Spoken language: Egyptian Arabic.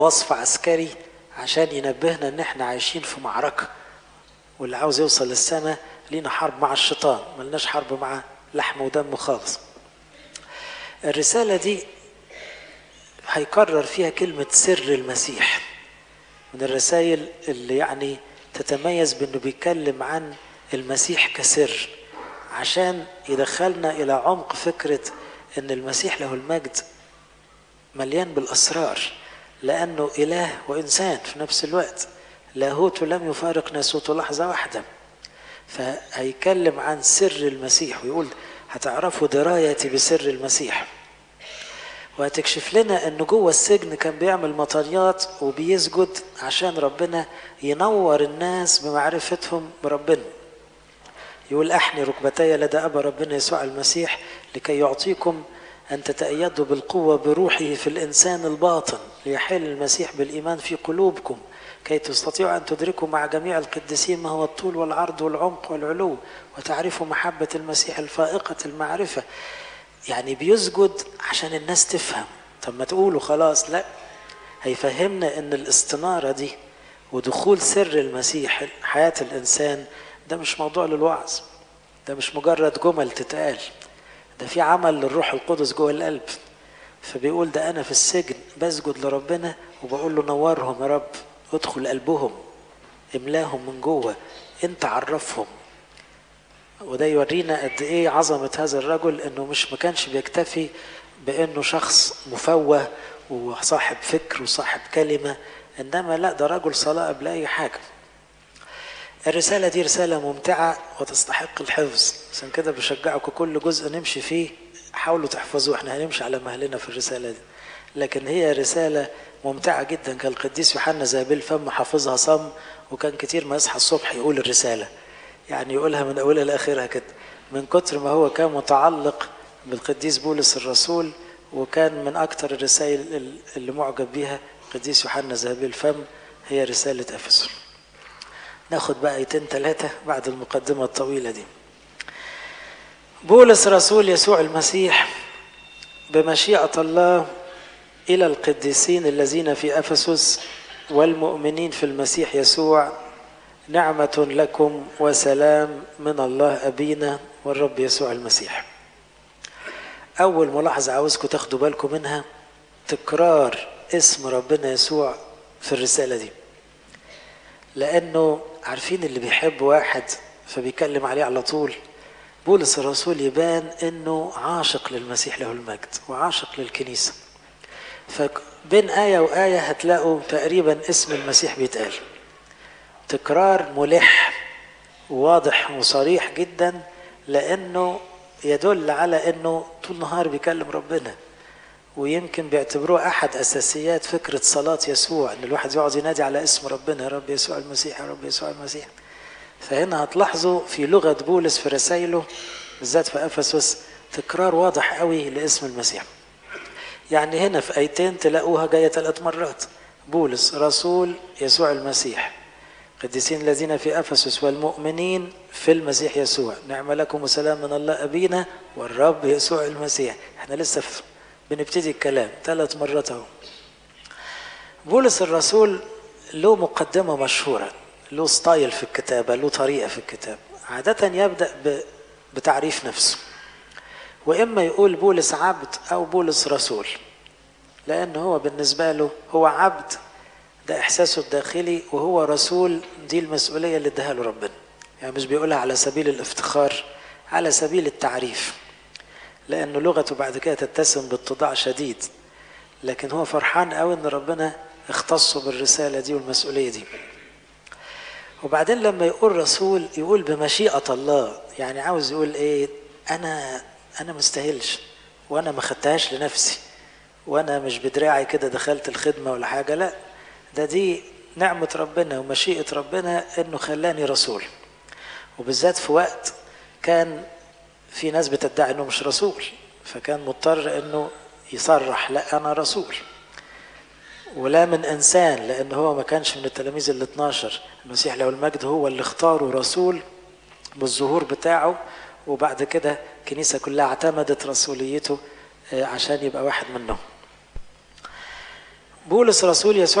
وصف عسكري عشان ينبهنا ان احنا عايشين في معركة واللي عاوز يوصل للسماء لينا حرب مع الشيطان ملناش حرب مع لحم ودم خالص الرسالة دي هيكرر فيها كلمة سر المسيح من الرسائل اللي يعني تتميز بانه بيتكلم عن المسيح كسر عشان يدخلنا الى عمق فكرة ان المسيح له المجد مليان بالاسرار لانه اله وانسان في نفس الوقت لاهوته لم يفارق ناسوته لحظة واحدة فهيكلم عن سر المسيح ويقول هتعرفوا درايتي بسر المسيح وهتكشف لنا انه جوه السجن كان بيعمل مطريات وبيسجد عشان ربنا ينور الناس بمعرفتهم بربنا يقول احني ركبتي لدى ابا ربنا يسوع المسيح لكي يعطيكم ان تتأيدوا بالقوة بروحه في الانسان الباطن ليحل المسيح بالايمان في قلوبكم كي تستطيعوا ان تدركوا مع جميع القديسين ما هو الطول والعرض والعمق والعلو وتعرفوا محبة المسيح الفائقة المعرفة يعني بيسجد عشان الناس تفهم طب ما تقولوا خلاص لا هيفهمنا ان الاستنارة دي ودخول سر المسيح حياة الانسان ده مش موضوع للوعظ ده مش مجرد جمل تتقال ده في عمل للروح القدس جوه القلب فبيقول ده انا في السجن بسجد لربنا وبقول له نورهم يا رب ادخل قلبهم املاهم من جوه انت عرفهم وده يورينا قد ايه عظمة هذا الرجل انه مش ما كانش بيكتفي بانه شخص مفوه وصاحب فكر وصاحب كلمة انما لا ده رجل صلاة قبل اي حاجة الرسالة دي رسالة ممتعة وتستحق الحفظ عشان كده بشجعكم كل جزء نمشي فيه حاولوا تحفظوه احنا هنمشي على مهلنا في الرسالة دي لكن هي رسالة ممتعة جدا كان القديس يوحنا زابيل فم حافظها صم وكان كتير ما يصحى الصبح يقول الرسالة يعني يقولها من أولها لآخرها كده من كتر ما هو كان متعلق بالقديس بولس الرسول وكان من أكثر الرسائل اللي معجب بيها القديس يوحنا ذهبي الفم هي رسالة أفسس ناخد بقى ايتين ثلاثة بعد المقدمة الطويلة دي بولس رسول يسوع المسيح بمشيئة الله إلى القديسين الذين في أفسس والمؤمنين في المسيح يسوع نعمة لكم وسلام من الله أبينا والرب يسوع المسيح أول ملاحظة عاوزكم تاخدوا بالكم منها تكرار اسم ربنا يسوع في الرسالة دي لأنه عارفين اللي بيحب واحد فبيكلم عليه على طول بولس الرسول يبان انه عاشق للمسيح له المجد وعاشق للكنيسة فبين آية وآية هتلاقوا تقريبا اسم المسيح بيتقال تكرار ملح واضح وصريح جدا لانه يدل على انه طول النهار بيكلم ربنا ويمكن بيعتبروه احد اساسيات فكره صلاه يسوع ان الواحد يقعد ينادي على اسم ربنا يا رب يسوع المسيح يا رب يسوع المسيح فهنا هتلاحظوا في لغه بولس في رسائله بالذات في افسس تكرار واضح قوي لاسم المسيح يعني هنا في ايتين تلاقوها جايه ثلاث مرات بولس رسول يسوع المسيح القديسين الذين في افسس والمؤمنين في المسيح يسوع نعم لكم وسلام من الله ابينا والرب يسوع المسيح احنا لسه في بنبتدي الكلام ثلاث مرات اهو بولس الرسول له مقدمة مشهورة له ستايل في الكتابة له طريقة في الكتاب عادة يبدأ بتعريف نفسه وإما يقول بولس عبد أو بولس رسول لأن هو بالنسبة له هو عبد ده إحساسه الداخلي وهو رسول دي المسؤولية اللي اداها له ربنا يعني مش بيقولها على سبيل الافتخار على سبيل التعريف لأنه لغته بعد كده تتسم باتضاع شديد لكن هو فرحان قوي إن ربنا اختصه بالرسالة دي والمسؤولية دي وبعدين لما يقول رسول يقول بمشيئة الله يعني عاوز يقول إيه أنا أنا مستاهلش وأنا ما خدتهاش لنفسي وأنا مش بدراعي كده دخلت الخدمة ولا حاجة لا ده دي نعمة ربنا ومشيئة ربنا إنه خلاني رسول وبالذات في وقت كان في ناس بتدعي انه مش رسول فكان مضطر انه يصرح لا انا رسول ولا من انسان لان هو ما كانش من التلاميذ ال 12 المسيح له المجد هو اللي اختاره رسول بالظهور بتاعه وبعد كده الكنيسه كلها اعتمدت رسوليته عشان يبقى واحد منهم بولس رسول يسوع